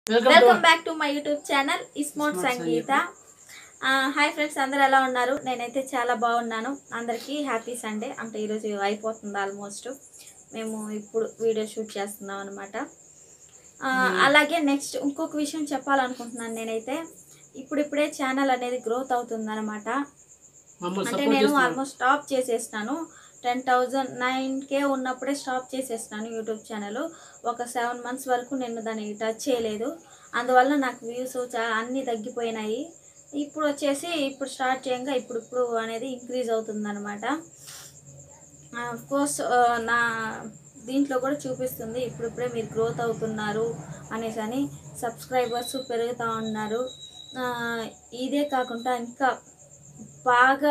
Welcome welcome back to my YouTube channel ఇస్మోట్ Smart Sangeetha hi friends అందరు ఎలా ఉన్నారు నేనైతే చాలా బాగున్నాను అందరికీ హ్యాపీ సండే అంటే ఈరోజు అయిపోతుంది ఆల్మోస్ట్ మేము ఇప్పుడు వీడియో షూట్ చేస్తున్నాం అనమాట అలాగే నెక్స్ట్ ఇంకొక విషయం చెప్పాలనుకుంటున్నాను నేనైతే ఇప్పుడిప్పుడే ఛానల్ అనేది గ్రోత్ అవుతుంది అనమాట మమ్మల్ని అంటే సపోర్ట్ నేను చేస్తున్నారు ఆల్మోస్ట్ స్టాప్ చేసేసినాను టెన్ థౌజండ్ నైన్ కే ఉన్నప్పుడే స్టాప్ చేసేసినాను యూట్యూబ్ ఛానల్ ఒక సెవెన్ మంత్స్ వరకు నేను దాన్ని టచ్ చేయలేదు అందువల్ల నాకు వ్యూస్ చాలా అన్నీ తగ్గిపోయినాయి ఇప్పుడు వచ్చేసి ఇప్పుడు స్టార్ట్ చేయంగా ఇప్పుడు ఇప్పుడు అనేది ఇంక్రీజ్ అవుతుంది అనమాట కోర్స్ నా దీంట్లో కూడా చూపిస్తుంది ఇప్పుడిప్పుడే మీరు గ్రోత్ అవుతున్నారు అనేసి అని సబ్స్క్రైబర్స్ పెరుగుతూ ఉన్నారు ఆ, ఇదే కాకుండా ఇంకా బాగా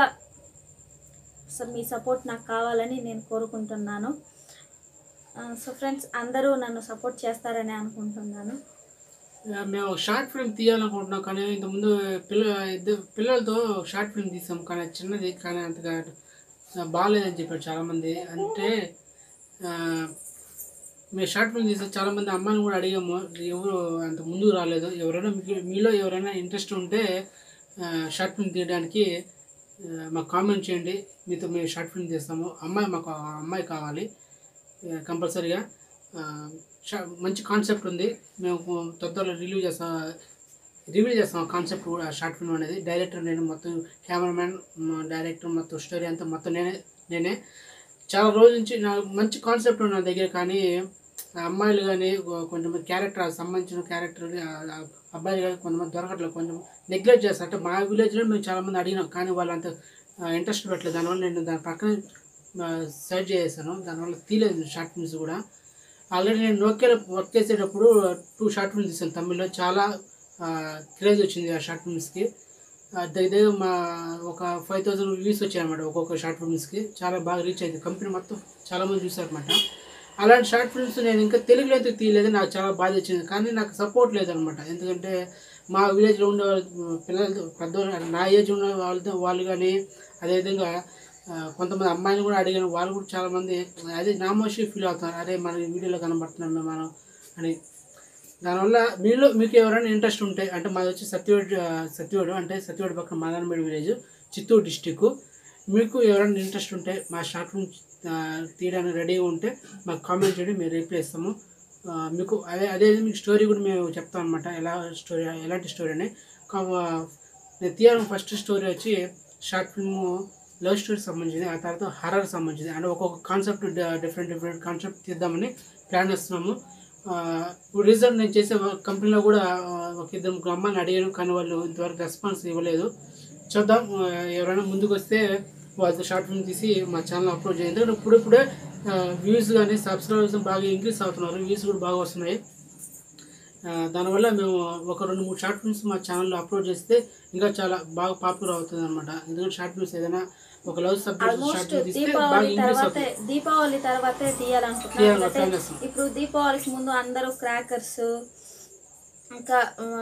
సో మీ సపోర్ట్ నాకు కావాలని నేను కోరుకుంటున్నాను సో ఫ్రెండ్స్ అందరూ నన్ను సపోర్ట్ చేస్తారని అనుకుంటున్నాను ఆ, మేము ఒక షార్ట్ ఫిల్మ్ తీయాలనుకుంటున్నాం కానీ ఇంతకుముందు పిల్ల ఇద్దరు పిల్లలతో షార్ట్ ఫిల్మ్ తీసాం కానీ అది చిన్నది కానీ అంతగా ఆ, బాగాలేదని చెప్పారు చాలామంది అంటే ఆ, మేము షార్ట్ ఫిల్మ్ తీసాం చాలామంది అమ్మాయిని కూడా అడిగాము ఎవరు అంత ముందుకు రాలేదు ఎవరైనా మీకు మీలో ఎవరైనా ఇంట్రెస్ట్ ఉంటే ఆ, షార్ట్ ఫిల్మ్ తీయడానికి ఆ, మాకు కామెంట్ చేయండి మీతో మేము షార్ట్ ఫిల్మ్ తీస్తాము అమ్మాయి మాకు ఆ అమ్మాయి కావాలి కంపల్సరీగా షా- మంచి కాన్సెప్ట్ ఉంది మేము తొందరలో రిలీవ్ చేస్తాం రివ్యూ చేస్తాం కాన్సెప్ట్ కూడా షార్ట్ ఫిల్మ్ అనేది డైరెక్టర్ నేను మొత్తం కెమెరామ్యాన్ డైరెక్టర్ మొత్తం స్టోరీ అంతా మొత్తం నేనే నేనే చాలా రోజుల నుంచి నా మంచి కాన్సెప్ట్ ఉంది నా దగ్గర కానీ ఆ అమ్మాయిలు కానీ కొంతమంది క్యారెక్టర్ సంబంధించిన క్యారెక్టర్ అబ్బాయిలు కానీ కొంతమంది దొరకట్లేదు కొంచెం నెగ్లెక్ట్ చేస్తారు అంటే మా విలేజ్లో మేము చాలామంది అడిగినాం కానీ వాళ్ళు అంత ఇంట్రెస్ట్ పెట్టలేదు దానివల్ల నేను దాని పక్కన సైడ్ చేసేసాను దానివల్ల తీయలేదు షార్ట్ ఫిల్మ్స్ కూడా ఆల్రెడీ నేను నోకియాలో వర్క్ చేసేటప్పుడు టూ షార్ట్ ఫిల్మ్స్ తీసాను తమిళ్లో చాలా క్రేజ్ వచ్చింది ఆ షార్ట్ ఫిల్మ్స్కి దగ్గర దగ్గర మా ఒక ఫైవ్ థౌసండ్ వ్యూస్ వచ్చాయన్నమాట ఒక్కొక్క షార్ట్ ఫిల్మ్స్కి చాలా బాగా రీచ్ అయింది కంపెనీ మొత్తం చాలామంది చూసారన్నమాట అలాంటి షార్ట్ ఫిల్మ్స్ నేను ఇంకా తెలుగులో అయితే తీయలేదు నాకు చాలా బాధ వచ్చింది కానీ నాకు సపోర్ట్ లేదనమాట ఎందుకంటే మా విలేజ్లో ఉండే వాళ్ళు పిల్లలతో పెద్దవాళ్ళు నా ఏజ్ ఉన్న వాళ్ళతో వాళ్ళు కానీ అదేవిధంగా ఆ, కొంతమంది అమ్మాయిలు కూడా అడిగాను వాళ్ళు కూడా చాలామంది అదే నామోషి ఫీల్ అవుతారు అరే మన వీడియోలో కనబడుతున్నాం మేము మనం అని దానివల్ల మీలో మీకు ఎవరైనా ఇంట్రెస్ట్ ఉంటే అంటే మాది వచ్చి సత్యవేడ్ సత్యవేడు అంటే సత్యవేడు పక్కన మదనపేట విలేజ్ చిత్తూరు డిస్టిక్ మీకు ఎవరైనా ఇంట్రెస్ట్ ఉంటే మా షార్ట్ ఫిల్మ్ తీయడానికి రెడీగా ఉంటే మాకు కామెంట్ చేయండి మేము రిప్లై ఇస్తాము ఆ, మీకు అదే అదే మీకు స్టోరీ కూడా మేము చెప్తాం అనమాట ఎలా స్టోరీ ఎలాంటి స్టోరీ అని కా- నేను తీయాలని ఫస్ట్ స్టోరీ వచ్చి షార్ట్ ఫిల్మ్ లవ్ స్టోరీ సంబంధించింది ఆ తర్వాత హర్రర్ సంబంధించింది అంటే ఒక్కొక్క కాన్సెప్ట్ డిఫరెంట్ డిఫరెంట్ కాన్సెప్ట్ తీద్దామని ప్లాన్ చేస్తున్నాము ఆ, ఇప్పుడు రీసెంట్ నేను చేసే కంపెనీలో కూడా ఆ, ఒక ఇద్దరు ముగ్గురు అమ్మాయిని అడిగాను కానీ వాళ్ళు ఇంతవరకు రెస్పాన్స్ ఇవ్వలేదు చూద్దాం ఆ, ఎవరైనా ముందుకు వస్తే వాళ్ళతో షార్ట్ ఫిల్మ్ తీసి మా ఛానల్ అప్లోడ్ చేయండి ఎందుకంటే ఇప్పుడిప్పుడే వ్యూస్ కానీ సబ్స్క్రైబర్స్ బాగా ఇంక్రీస్ అవుతున్నారు వ్యూస్ కూడా బాగా వస్తున్నాయి ఆ, దానివల్ల మేము ఒక రెండు మూడు షార్ట్ ఫిల్మ్స్ మా ఛానల్లో అప్లోడ్ చేస్తే ఇంకా చాలా బాగా పాపులర్ అవుతుంది అనమాట ఎందుకంటే షార్ట్ ఫిల్మ్స్ ఏదైనా ఒక love subject short almost film తీస్తే బాగా దీపావళి ఇంక్రీస్ తర్వాతే అవుతుంది దీపావళి తర్వాతే తీయాలనుకుంటున్నాను తీయాలి, ఎందుకంటే plan చేస్తాం. ఇప్పుడు దీపావళికి ముందు అందరూ క్రాకర్స్ ఇంకా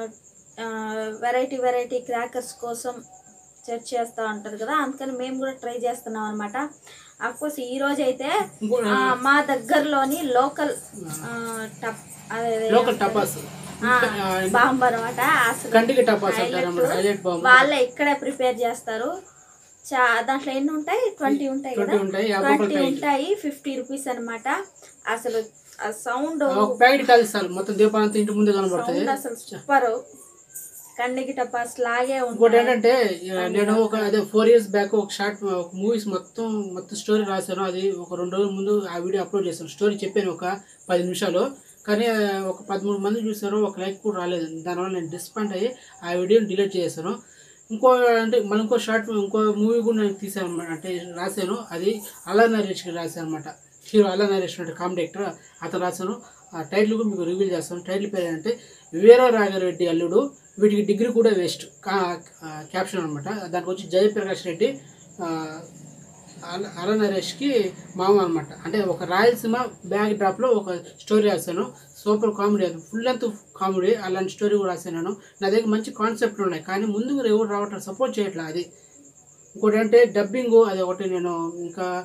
వెరైటీ వెరైటీ క్రాకర్స్ కోసం సెర్చ్ చేస్తూ ఉంటారు కదా అందుకని మేము కూడా ట్రై చేస్తున్నాం అనమాట అఫ్కోర్స్ ఈ రోజు అయితే ఇంకో ఆ, మా దగ్గరలోని లోకల్ టప్ అదే లోకల్ టపాస్ బాంబు అనమాట అసలు కంటికి టపాస్ Highlight. అంటారు అన్నమాట హైలైట్ బాంబు వాళ్ళే ఇక్కడే ప్రిపేర్ చేస్తారు చా దాంట్లో ఎన్ని ఉంటాయి ట్వంటీ ఉంటాయి కదా 20 ఉంటాయి, యాభై ట్వంటీ రూపాయలు ఉంటాయి ఫిఫ్టీ రూపీస్ అన్నమాట అసలు ఆ సౌండ్ ఒక ప్యాకెట్ కాల్స్తారు మొత్తం దీపాలంతా ఇంటి ముందు కనబడుతుంది సౌండ్ అసలు సూపర్ కండికి టపాస్ లాగే ఇంకోటి ఉంటాయి ఏంటంటే ఆ, నేను ఒక అదే ఫోర్ ఇయర్స్ బ్యాక్ ఒక షార్ట్ ఒక మూవీస్ మొత్తం మొత్తం స్టోరీ రాశాను అది ఒక రెండు రోజుల ముందు ఆ వీడియో అప్లోడ్ చేశాను స్టోరీ చెప్పాను ఒక పది నిమిషాలు కానీ ఆ, ఒక పదమూడు మంది చూసారు ఒక లైక్ కూడా రాలేదు దానివల్ల నేను డిస్పాయింట్ అయ్యి ఆ వీడియోని డిలీట్ చేశాను ఇంకో అంటే మన ఇంకో షార్ట్ ఇంకో మూవీ కూడా నేను తీసాను అనమాట అంటే రాశాను అది అల్లా నరేష్కి రాశాను అనమాట హీరో అల్లా నరేష్ అంటే కామెడీ యాక్టర్ అతను రాశాను ఆ టైటిల్ కూడా మీకు రివీల్ చేస్తాను టైటిల్ పేరు ఏంటంటే వీర రాఘరెడ్డి అల్లుడు వీటికి డిగ్రీ కూడా వేస్ట్ కా క్యాప్షన్ అనమాట దానికి వచ్చి జయప్రకాష్ రెడ్డి ఆ, అల అల నరేష్కి మామ అనమాట అంటే ఒక రాయలసీమ బ్యాక్ డ్రాప్లో ఒక స్టోరీ రాశాను సూపర్ కామెడీ అది ఫుల్ లెంత్ కామెడీ అలాంటి స్టోరీ కూడా రాశాను నేను నా దగ్గర మంచి కాన్సెప్ట్లు ఉన్నాయి కానీ ముందుకు ఎవరు రావట్లేదు సపోర్ట్ చేయట్లేదు అది ఇంకోటి అంటే డబ్బింగ్ అది ఒకటి నేను ఇంకా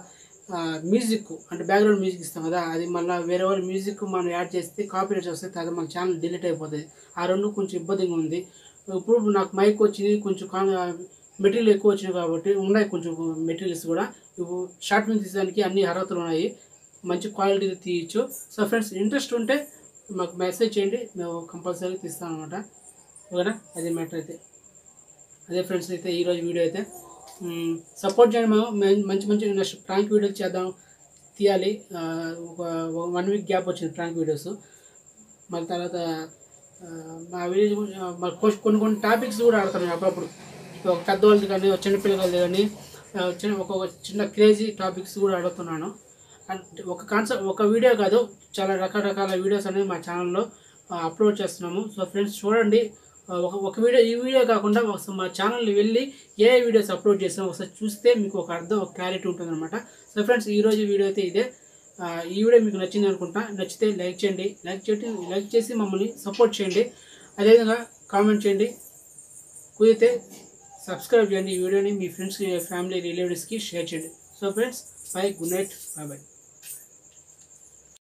మ్యూజిక్ అంటే బ్యాక్గ్రౌండ్ మ్యూజిక్ ఇస్తాం కదా అది మళ్ళీ వేరే వాళ్ళ మ్యూజిక్ మనం యాడ్ చేస్తే కాపీరైట్స్ వస్తే అది మన ఛానల్ డిలీట్ అయిపోతుంది ఆ రెండు కొంచెం ఇబ్బందిగా ఉంది ఇప్పుడు నాకు మైక్ వచ్చింది కొంచెం మెటీరియల్ ఎక్కువ వచ్చింది కాబట్టి ఉన్నాయి కొంచెం మెటీరియల్స్ కూడా ఇప్పుడు షార్ట్ ఫిల్మ్ తీసడానికి అన్ని అర్హతలు ఉన్నాయి మంచి క్వాలిటీ తీయచ్చు సో ఫ్రెండ్స్ ఇంట్రెస్ట్ ఉంటే మాకు మెసేజ్ చేయండి మేము కంపల్సరీ తీస్తాం అనమాట ఓకేనా అది మ్యాటర్ అయితే అదే ఫ్రెండ్స్ అయితే ఈరోజు వీడియో అయితే సపోర్ట్ చేయండి మేము మేము మంచి మంచి నెక్స్ట్ ప్రాంక్ వీడియోలు చేద్దాం తీయాలి ఆ, ఒక వన్ వీక్ గ్యాప్ వచ్చింది ప్రాంక్ వీడియోస్ మళ్ళీ తర్వాత ఆ, మా వీడియో మరి కొ- కొన్ని కొన్ని టాపిక్స్ కూడా ఆడతాను అప్పుడప్పుడు ఒక పెద్దవాళ్ళది కానీ ఒక చిన్నపిల్లలది కానీ ఆ, చిన్న ఒక్కొక్క చిన్న క్రేజీ టాపిక్స్ కూడా అడుగుతున్నాను అంటే ఒక కాన్సెప్ట్ ఒక వీడియో కాదు చాలా రకరకాల వీడియోస్ అనేవి మా ఛానల్లో అప్లోడ్ చేస్తున్నాము సో ఫ్రెండ్స్ చూడండి ఆ, ఒక ఒక వీడియో ఈ వీడియో కాకుండా ఒకసారి మా ఛానల్ని వెళ్ళి ఏ వీడియోస్ అప్లోడ్ చేసాం ఒకసారి చూస్తే మీకు ఒక అర్థం ఒక క్లారిటీ ఉంటుంది అనమాట సో ఫ్రెండ్స్ ఈరోజు వీడియో అయితే ఇదే ఆ, ఈ వీడియో మీకు నచ్చింది అనుకుంటా నచ్చితే లైక్ చేయండి లైక్ చేయండి లైక్ చేసి మమ్మల్ని సపోర్ట్ చేయండి అదేవిధంగా కామెంట్ చేయండి కుదిరితే సబ్స్క్రైబ్ చేయండి ఈ వీడియోని మీ ఫ్రెండ్స్కి ఫ్యామిలీ రిలేటివ్స్కి షేర్ చేయండి so friends bye good night bye bye